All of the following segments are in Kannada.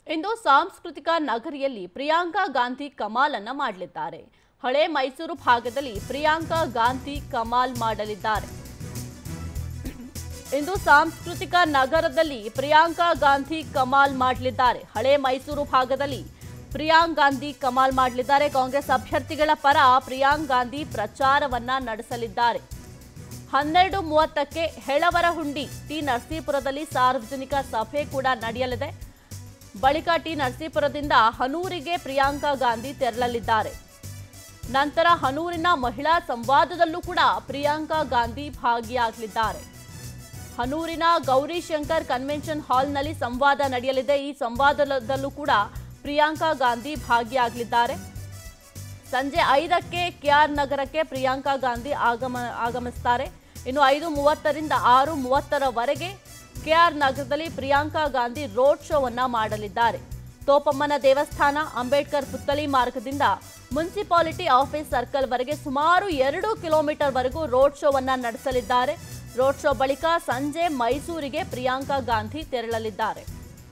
ಇಂದು ಸಾಂಸ್ಕೃತಿಕ ನಗರಿಯಲ್ಲಿ ಪ್ರಿಯಾಂಕಾ ಗಾಂಧಿ ಕಮಾಲ್ ಅನ್ನ ಮಾಡಲಿದ್ದಾರೆ ಹಳೆ ಮೈಸೂರು ಭಾಗದಲ್ಲಿ ಪ್ರಿಯಾಂಕಾ ಗಾಂಧಿ ಕಮಾಲ್ ಮಾಡಲಿದ್ದಾರೆ ಇಂದು ಸಾಂಸ್ಕೃತಿಕ ನಗರದಲ್ಲಿ ಪ್ರಿಯಾಂಕಾ ಗಾಂಧಿ ಕಮಾಲ್ ಮಾಡಲಿದ್ದಾರೆ ಹಳೆ ಮೈಸೂರು ಭಾಗದಲ್ಲಿ ಪ್ರಿಯಾಂಕ್ ಗಾಂಧಿ ಕಮಾಲ್ ಮಾಡಲಿದ್ದಾರೆ ಕಾಂಗ್ರೆಸ್ ಅಭ್ಯರ್ಥಿಗಳ ಪರ ಪ್ರಿಯಾಂಕ್ ಗಾಂಧಿ ಪ್ರಚಾರವನ್ನ ನಡೆಸಲಿದ್ದಾರೆ ಹನ್ನೆರಡು ಮೂವತ್ತಕ್ಕೆ ಹೆಳವರಹುಂಡಿ ಟಿ ನರಸೀಪುರದಲ್ಲಿ ಸಾರ್ವಜನಿಕ ಸಭೆ ಕೂಡ ನಡೆಯಲಿದೆ ಬಳಿಕ ಟಿ ನರಸೀಪುರದಿಂದ ಹನೂರಿಗೆ ಪ್ರಿಯಾಂಕಾ ಗಾಂಧಿ ತೆರಳಲಿದ್ದಾರೆ ನಂತರ ಹನೂರಿನ ಮಹಿಳಾ ಸಂವಾದದಲ್ಲೂ ಕೂಡ ಪ್ರಿಯಾಂಕಾ ಗಾಂಧಿ ಭಾಗಿಯಾಗಲಿದ್ದಾರೆ ಹನೂರಿನ ಗೌರಿಶಂಕರ್ ಕನ್ವೆನ್ಷನ್ ಹಾಲ್ನಲ್ಲಿ ಸಂವಾದ ನಡೆಯಲಿದೆ ಈ ಸಂವಾದದಲ್ಲೂ ಕೂಡ ಪ್ರಿಯಾಂಕಾ ಗಾಂಧಿ ಭಾಗಿಯಾಗಲಿದ್ದಾರೆ ಸಂಜೆ ಐದಕ್ಕೆ ಕೆಆರ್ ನಗರಕ್ಕೆ ಪ್ರಿಯಾಂಕಾ ಗಾಂಧಿ ಆಗಮ ಆಗಮಿಸ್ತಾರೆ ಇನ್ನು ಐದು ಮೂವತ್ತರಿಂದ ಆರು ಮೂವತ್ತರವರೆಗೆ ಕೆಆರ್ ನಗರದಲ್ಲಿ ಪ್ರಿಯಾಂಕಾ ಗಾಂಧಿ ರೋಡ್ ಶೋವನ್ನ ಮಾಡಲಿದ್ದಾರೆ ತೋಪಮ್ಮನ ದೇವಸ್ಥಾನ ಅಂಬೇಡ್ಕರ್ ಪುತ್ತಳಿ ಮಾರ್ಗದಿಂದ ಮುನ್ಸಿಪಾಲಿಟಿ ಆಫೀಸ್ ಸರ್ಕಲ್ ವರೆಗೆ ಸುಮಾರು ಎರಡು ಕಿಲೋಮೀಟರ್ ವರೆಗೂ ರೋಡ್ ಶೋವನ್ನ ನಡೆಸಲಿದ್ದಾರೆ ರೋಡ್ ಶೋ ಬಳಿಕ ಸಂಜೆ ಮೈಸೂರಿಗೆ ಪ್ರಿಯಾಂಕಾ ಗಾಂಧಿ ತೆರಳಲಿದ್ದಾರೆ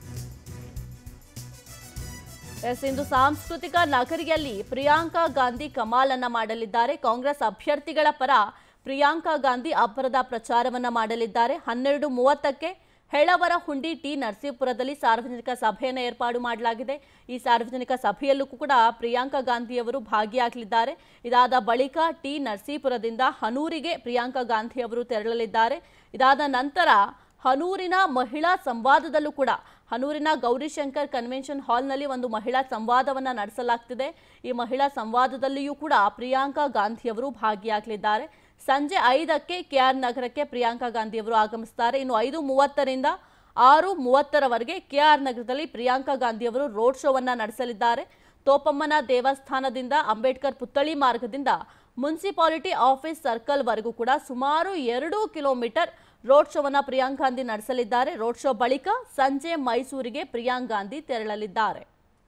ಎಸ್ ಇಂದು ಸಾಂಸ್ಕೃತಿಕ ನಗರಿಯಲ್ಲಿ ಪ್ರಿಯಾಂಕಾ ಗಾಂಧಿ ಕಮಾಲ್ ಅನ್ನ ಮಾಡಲಿದ್ದಾರೆ ಕಾಂಗ್ರೆಸ್ ಅಭ್ಯರ್ಥಿಗಳ ಪರ ಪ್ರಿಯಾಂಕಾ ಗಾಂಧಿ ಅಬ್ಬರದ ಪ್ರಚಾರವನ್ನ ಮಾಡಲಿದ್ದಾರೆ ಹನ್ನೆರಡು ಮೂವತ್ತಕ್ಕೆ ಹೆಳವರ ಹುಂಡಿ ಟಿ ನರಸೀಪುರದಲ್ಲಿ ಸಾರ್ವಜನಿಕ ಸಭೆಯನ್ನು ಏರ್ಪಾಡು ಮಾಡಲಾಗಿದೆ ಈ ಸಾರ್ವಜನಿಕ ಸಭೆಯಲ್ಲೂ ಕೂಡ ಪ್ರಿಯಾಂಕಾ ಗಾಂಧಿಯವರು ಭಾಗಿಯಾಗಲಿದ್ದಾರೆ ಇದಾದ ಬಳಿಕ ಟಿ ನರಸೀಪುರದಿಂದ ಹನೂರಿಗೆ ಪ್ರಿಯಾಂಕಾ ಗಾಂಧಿಯವರು ತೆರಳಲಿದ್ದಾರೆ ಇದಾದ ನಂತರ ಹನೂರಿನ ಮಹಿಳಾ ಸಂವಾದದಲ್ಲೂ ಕೂಡ ಹನೂರಿನ ಗೌರಿಶಂಕರ್ ಕನ್ವೆನ್ಷನ್ ಹಾಲ್ನಲ್ಲಿ ಒಂದು ಮಹಿಳಾ ಸಂವಾದವನ್ನ ನಡೆಸಲಾಗ್ತಿದೆ ಈ ಮಹಿಳಾ ಸಂವಾದದಲ್ಲಿಯೂ ಕೂಡ ಪ್ರಿಯಾಂಕಾ ಗಾಂಧಿಯವರು ಭಾಗಿಯಾಗಲಿದ್ದಾರೆ ಸಂಜೆ ಐದಕ್ಕೆ ಕೆಆರ್ ನಗರಕ್ಕೆ ಪ್ರಿಯಾಂಕಾ ಗಾಂಧಿಯವರು ಆಗಮಿಸ್ತಾರೆ ಇನ್ನು ಐದು ಮೂವತ್ತರಿಂದ ಆರು ಮೂವತ್ತರವರೆಗೆ ಕೆಆರ್ ನಗರದಲ್ಲಿ ಪ್ರಿಯಾಂಕಾ ಗಾಂಧಿಯವರು ರೋಡ್ ಶೋವನ್ನ ನಡೆಸಲಿದ್ದಾರೆ ತೋಪಮ್ಮನ ದೇವಸ್ಥಾನದಿಂದ ಅಂಬೇಡ್ಕರ್ ಪುತ್ತಳಿ ಮಾರ್ಗದಿಂದ ಮುನ್ಸಿಪಾಲಿಟಿ ಆಫೀಸ್ ಸರ್ಕಲ್ ವರೆಗೂ ಕೂಡ ಸುಮಾರು ಎರಡು ಕಿಲೋಮೀಟರ್ ರೋಡ್ ಶೋವನ್ನ ಪ್ರಿಯಾಂಕ್ ಗಾಂಧಿ ನಡೆಸಲಿದ್ದಾರೆ ರೋಡ್ ಶೋ ಬಳಿಕ ಸಂಜೆ ಮೈಸೂರಿಗೆ ಪ್ರಿಯಾಂಕ್ ಗಾಂಧಿ ತೆರಳಲಿದ್ದಾರೆ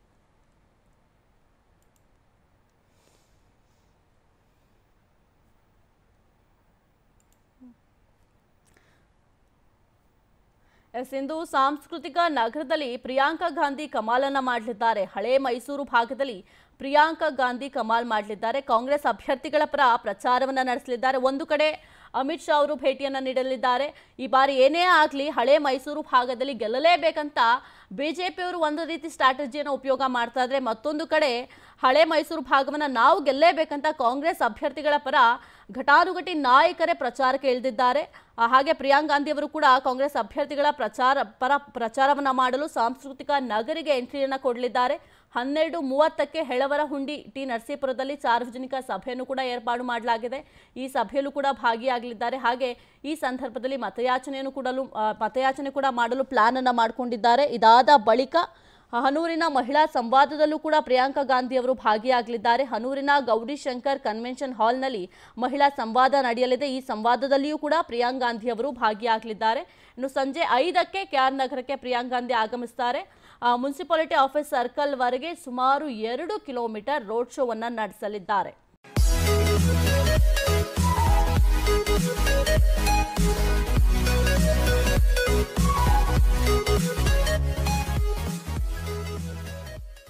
ಎಸ್ ಇಂದು ಸಾಂಸ್ಕೃತಿಕ ನಗರದಲ್ಲಿ ಪ್ರಿಯಾಂಕಾ ಗಾಂಧಿ ಕಮಾಲನ್ನ ಮಾಡಲಿದ್ದಾರೆ ಹಳೆ ಮೈಸೂರು ಭಾಗದಲ್ಲಿ ಪ್ರಿಯಾಂಕಾ ಗಾಂಧಿ ಕಮಾಲ್ ಮಾಡಲಿದ್ದಾರೆ ಕಾಂಗ್ರೆಸ್ ಅಭ್ಯರ್ಥಿಗಳ ಪರ ಪ್ರಚಾರವನ್ನ ನಡೆಸಲಿದ್ದಾರೆ ಒಂದು ಕಡೆ ಅಮಿತ್ ಶಾ ಅವರು ಭೇಟಿಯನ್ನ ನೀಡಲಿದ್ದಾರೆ ಈ ಬಾರಿ ಏನೇ ಆಗಲಿ ಹಳೆ ಮೈಸೂರು ಭಾಗದಲ್ಲಿ ಗೆಲ್ಲಲೇಬೇಕಂತ ಬಿಜೆಪಿಯವರು ಒಂದು ರೀತಿ ಸ್ಟ್ರಾಟಜಿಯನ್ನು ಉಪಯೋಗ ಮಾಡ್ತಾ ಇದ್ರೆ ಮತ್ತೊಂದು ಕಡೆ ಹಳೆ ಮೈಸೂರು ಭಾಗವನ್ನ ನಾವು ಗೆಲ್ಲೇಬೇಕಂತ ಕಾಂಗ್ರೆಸ್ ಅಭ್ಯರ್ಥಿಗಳ ಪರ ಘಟಾನುಘಟಿ ನಾಯಕರೇ ಪ್ರಚಾರಕ್ಕೆ ಇಳಿದಿದ್ದಾರೆ ಆ, ಹಾಗೆ ಪ್ರಿಯಾಂಕ್ ಗಾಂಧಿ ಅವರು ಕೂಡ ಕಾಂಗ್ರೆಸ್ ಅಭ್ಯರ್ಥಿಗಳ ಪ್ರಚಾರ ಪರ ಪ್ರಚಾರವನ್ನ ಮಾಡಲು ಸಾಂಸ್ಕೃತಿಕ ನಗರಿಗೆ ಎಂಟ್ರಿಯನ್ನ ಕೊಡಲಿದ್ದಾರೆ ಹನ್ನೆರಡು ಮೂವತ್ತಕ್ಕೆ ಹೆಳವರ ಹುಂಡಿ ಟಿ ನರಸೀಪುರದಲ್ಲಿ ಸಾರ್ವಜನಿಕ ಸಭೆಯನ್ನು ಕೂಡ ಏರ್ಪಾಡು ಮಾಡಲಾಗಿದೆ ಈ ಸಭೆಯಲ್ಲೂ ಕೂಡ ಭಾಗಿಯಾಗಲಿದ್ದಾರೆ ಹಾಗೆ ಈ ಸಂದರ್ಭದಲ್ಲಿ ಮತಯಾಚನೆಯನ್ನು ಕೂಡಲು ಆ, ಮತಯಾಚನೆ ಕೂಡ ಮಾಡಲು ಪ್ಲಾನ್ ಅನ್ನ ಮಾಡಿಕೊಂಡಿದ್ದಾರೆ ಇದಾದ ಬಳಿಕ ಹನೂರಿನ ಮಹಿಳಾ ಸಂವಾದದಲ್ಲೂ ಕೂಡ ಪ್ರಿಯಾಂಕಾ ಗಾಂಧಿ ಅವರು ಭಾಗಿಯಾಗಲಿದ್ದಾರೆ ಹನೂರಿನ ಗೌರಿಶಂಕರ್ ಕನ್ವೆನ್ಷನ್ ಹಾಲ್ನಲ್ಲಿ ಮಹಿಳಾ ಸಂವಾದ ನಡೆಯಲಿದೆ ಈ ಸಂವಾದದಲ್ಲಿಯೂ ಕೂಡ ಪ್ರಿಯಾಂಕ್ ಗಾಂಧಿ ಅವರು ಭಾಗಿಯಾಗಲಿದ್ದಾರೆ ಇನ್ನು ಸಂಜೆ ಐದಕ್ಕೆ ಕೆಆರ್ ನಗರಕ್ಕೆ ಪ್ರಿಯಾಂಕ್ ಗಾಂಧಿ ಆಗಮಿಸ್ತಾರೆ ಮುನ್ಸಿಪಾಲಿಟಿ ಆಫೀಸ್ ಸರ್ಕಲ್ ವರೆಗೆ ಸುಮಾರು ಎರಡು ಕಿಲೋಮೀಟರ್ ರೋಡ್ ಶೋವನ್ನ ನಡೆಸಲಿದ್ದಾರೆ